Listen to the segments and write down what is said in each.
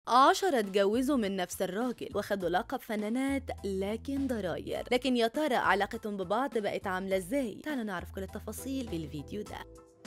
عشرة اتجوزوا من نفس الراجل واخدوا لقب فنانات لكن ضراير لكن يا ترى علاقتهم ببعض بقت عاملة ازاي تعالوا نعرف كل التفاصيل في الفيديو ده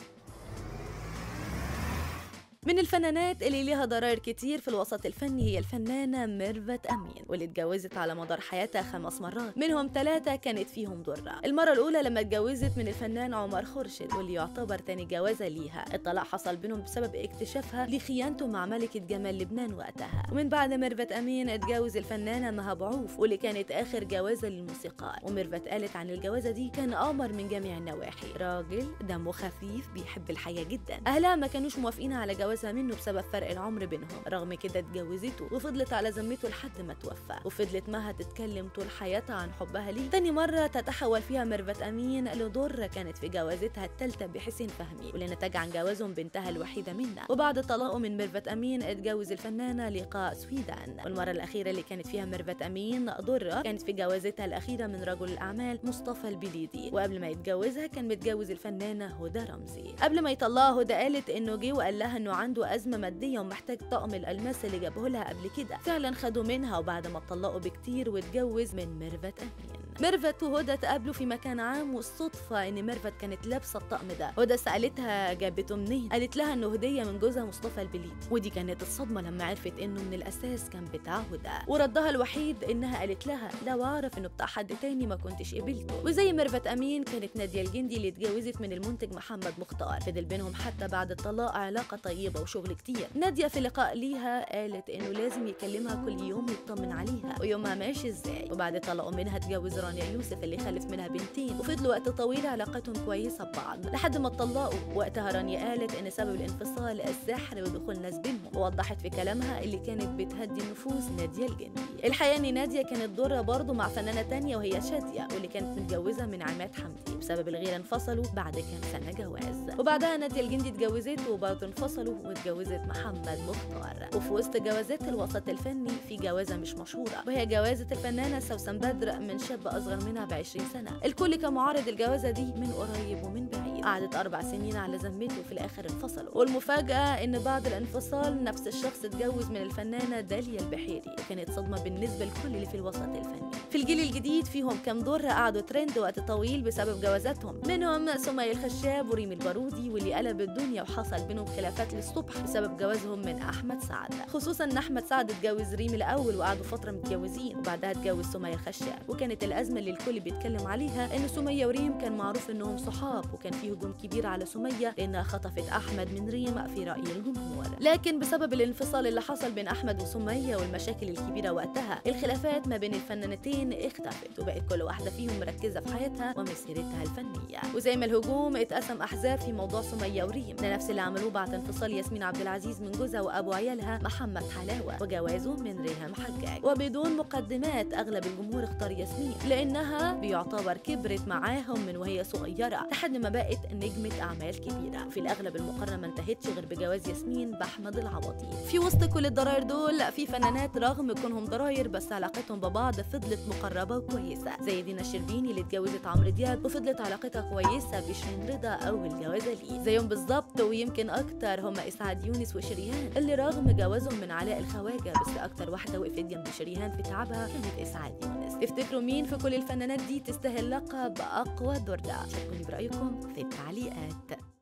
من الفنانات اللي ليها ضرائر كتير في الوسط الفني هي الفنانة ميرفت أمين واللي اتجوزت على مدار حياتها خمس مرات منهم ثلاثة كانت فيهم ضرة المرة الأولى لما اتجوزت من الفنان عمر خورشيد واللي يعتبر تاني جوازة ليها الطلاق حصل بينهم بسبب اكتشافها لخيانته مع ملكة جمال لبنان وقتها ومن بعد ميرفت أمين اتجوز الفنانة مها عوف واللي كانت آخر جوازة للموسيقار وميرفت قالت عن الجوازة دي كان قمر من جميع النواحي راجل دمه خفيف بيحب الحياة جدا أهلها ما كانوش موافقين على جواز جوازها منه بسبب فرق العمر بينهم رغم كده اتجوزته وفضلت على ذمته لحد ما توفى وفضلت مها تتكلم طول حياتها عن حبها ليه تاني مرة تتحول فيها ميرفت أمين لضرة كانت في جوازتها الثالثة بحسين فهمي واللي نتج عن جوازهم بنتها الوحيدة منها وبعد طلاقه من ميرفت أمين اتجوز الفنانة لقاء سويدان والمرة الأخيرة اللي كانت فيها ميرفت أمين ضرة كانت في جوازتها الأخيرة من رجل الأعمال مصطفى البليدي وقبل ما يتجوزها كان متجوز الفنانة هدى رمزي قبل ما يطلقها هدى قالت إنه جه وقال لها إنه عنده أزمة مادية ومحتاج طقم الألماس اللي جابه لها قبل كده فعلا خدوا منها وبعد ما اتطلقوا بكتير واتجوز من ميرفت أمين ميرفت وهدى تقابلوا في مكان عام والصدفة إن ميرفت كانت لابسة الطقم ده هدى سألتها جابته منين قالت لها إنه هدية من جوزها مصطفى البليد ودي كانت الصدمة لما عرفت إنه من الأساس كان بتاع هدى وردها الوحيد إنها قالت لها لو أعرف إنه بتاع حد تاني ما كنتش قبلته وزي ميرفت أمين كانت نادية الجندي اللي اتجوزت من المنتج محمد مختار فضل بينهم حتى بعد الطلاق علاقة طيبة وشغل كتير نادية في لقاء ليها قالت إنه لازم يكلمها كل يوم يطمن عليها ويومها ماشي إزاي وبعد طلاقه منها اتجوز رانيا يوسف اللي خلف منها بنتين وفضلوا وقت طويل علاقتهم كويسة ببعض لحد ما اتطلقوا وقتها رانيا قالت إن سبب الانفصال السحر ودخول ناس بينهم ووضحت في كلامها اللي كانت بتهدي النفوس نادية الجندي الحقيقة إن نادية كانت ضرة برضه مع فنانة تانية وهي شادية واللي كانت متجوزة من عماد حمدي بسبب الغيرة انفصلوا بعد كام سنة جواز وبعدها نادية الجندي اتجوزته وبرضه انفصلوا واتجوزت محمد مختار وفي وسط جوازات الوسط الفني في جوازة مش مشهورة وهي جوازة الفنانة سوسن بدر من شاب أصغر منها ب 20 سنة الكل كان معارض الجوازة دي من قريب ومن بعيد قعدت أربع سنين على ذمته وفي الآخر انفصلوا والمفاجأة إن بعد الانفصال نفس الشخص اتجوز من الفنانة داليا البحيري وكانت صدمة بالنسبة لكل اللي في الوسط الفني في الجيل الجديد فيهم كام دور قعدوا ترند وقت طويل بسبب جوازاتهم منهم سمية الخشاب وريم البارودي واللي قلب الدنيا وحصل بينهم خلافات للصبح بسبب جوازهم من أحمد سعد خصوصا إن أحمد سعد اتجوز ريم الأول وقعدوا فترة متجوزين وبعدها اتجوز سمية الخشاب وكانت الأزمة اللي الكل بيتكلم عليها إن سمية وريم كان معروف إنهم صحاب وكان في هجوم كبير على سمية لأنها خطفت أحمد من ريم في رأي الجمهور لكن بسبب الانفصال اللي حصل بين أحمد وسمية والمشاكل الكبيرة وقتها الخلافات ما بين الفنانتين اختفت وبقت كل واحدة فيهم مركزة في حياتها ومسيرتها الفنية وزي ما الهجوم اتقسم أحزاب في موضوع سمية وريم ده نفس اللي عملوه بعد انفصال ياسمين عبد العزيز من جوزها وأبو عيالها محمد حلاوة وجوازه من ريهام حجاج وبدون مقدمات أغلب الجمهور اختار ياسمين لأنها بيعتبر كبرت معاهم من وهي صغيرة لحد ما بقت نجمة أعمال كبيرة في الأغلب المقارنة ما انتهتش غير بجواز ياسمين بأحمد العوضي في وسط كل الضراير دول في فنانات رغم كونهم ضراير بس علاقتهم ببعض فضلت مقربة وكويسة زي دينا الشربيني اللي اتجوزت عمرو دياب وفضلت علاقتها كويسة بشيرين رضا أول جوازة ليه زيهم بالظبط ويمكن أكتر هما إسعاد يونس وشريهان اللي رغم جوازهم من علاء الخواجة بس أكتر واحدة وقفت جنب شريهان في تعبها كانت إسعاد يونس تفتكروا مين في كل الفنانات دي تستاهل لقب أقوى دردة شاركوني برأيكم في التعليقات